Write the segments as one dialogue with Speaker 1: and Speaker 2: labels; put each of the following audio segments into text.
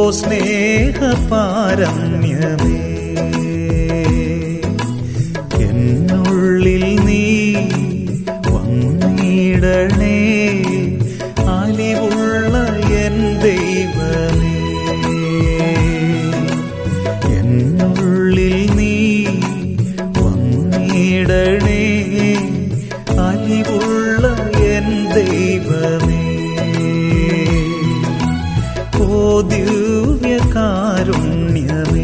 Speaker 1: സ്നേഹപാരമ്യമേ എന്നുള്ളിൽ നീ വന്നിടണേ അലിവുള്ള എൻ ദൈവമേ എന്നുള്ളിൽ നീ വന്നിടണേ അലിവുള്ള എൻ ദൈവമേ ഓ ദിവ്യകാരുണ്യമേ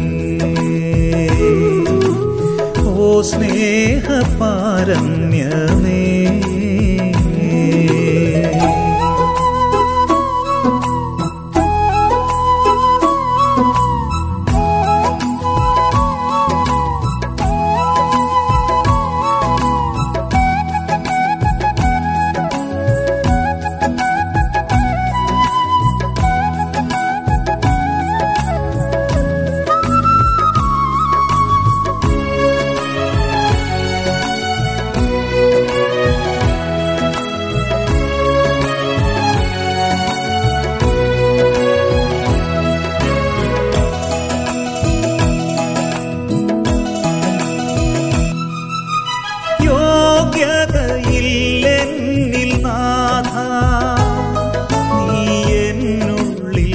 Speaker 1: ഓ സ്നേഹപാരമ്യമേ യോഗ്യതയില്ലെന്നിൽ നാഥ നീ എന്നുള്ളിൽ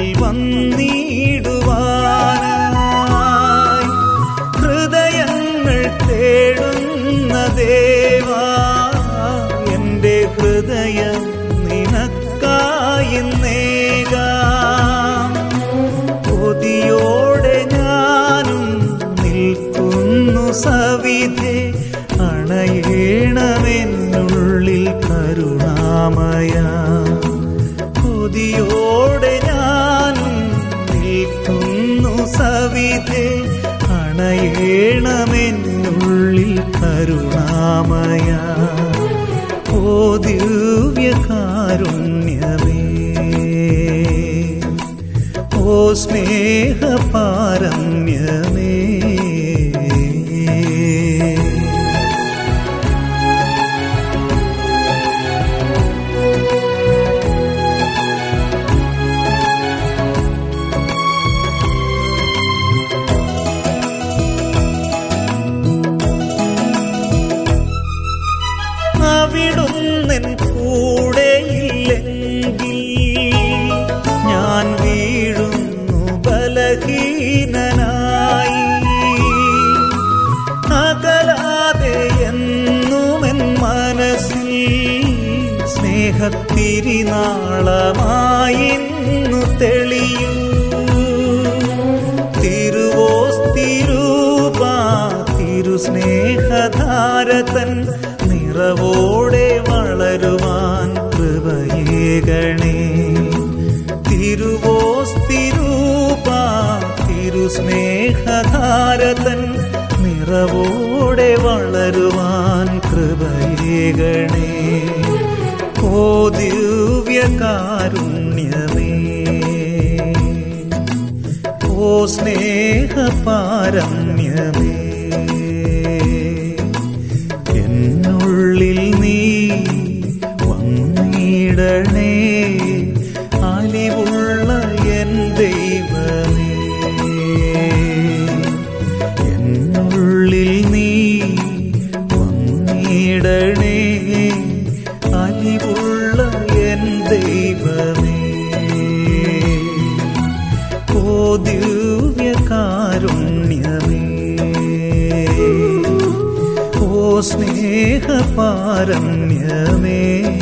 Speaker 1: വന്നിടുവാനായി ഹൃദയങ്ങൾ തേടുന്ന ദേവാ എൻ്റെ ഹൃദയം നിനക്കായി നേകാം കൊതിയോടെ ഞാനും നിൽക്കുന്നു സവിധേ അണയേണമെന്നുള്ളിൽ കരുണാമയ കൊതിയോടെ ഞാനും നിൽക്കുന്നു സവിധേ അണയേണമെന്നുള്ളിൽ കരുണാമയ ഓ ദിവ്യകാരുണ്യമേ ഓ സ്നേഹപാരമ്യമേ അവിടുന്നെൻ കൂടെയില്ലെങ്കിൽ ഞാൻ വീഴുന്നു ബലഹീനനായി അകലാതെ എന്നുമെൻ മനസ്സിൽ സ്നേഹത്തിരിനാളമായിന്നു തെളിയൂ തിരുവോസ്തിരൂപ തിരുസ്നേഹധാരതൻ നിറവോടെ വളരുവാൻ കൃപയേകണേ തിരുവോസ്തിരൂപ തിരുസ്നേഹധാരതൻ നിറവോടെ വളരുവാൻ കൃപയേകണേ ഓ ദിവ്യകാരുണ്യമേ ഓ സ്നേഹപാരമ്യമേ എന്നുള്ളിൽ നീ വന്നിടണേ അലിവുള്ള എൻ ദൈവമേ എന്നുള്ളിൽ നീ വന്നിടണേ അലിവുള്ള എൻ ദൈവമേ ഓ ദിവ്യകാരുണ്യമേ ഓ സ്നേഹപാരമ്യമേ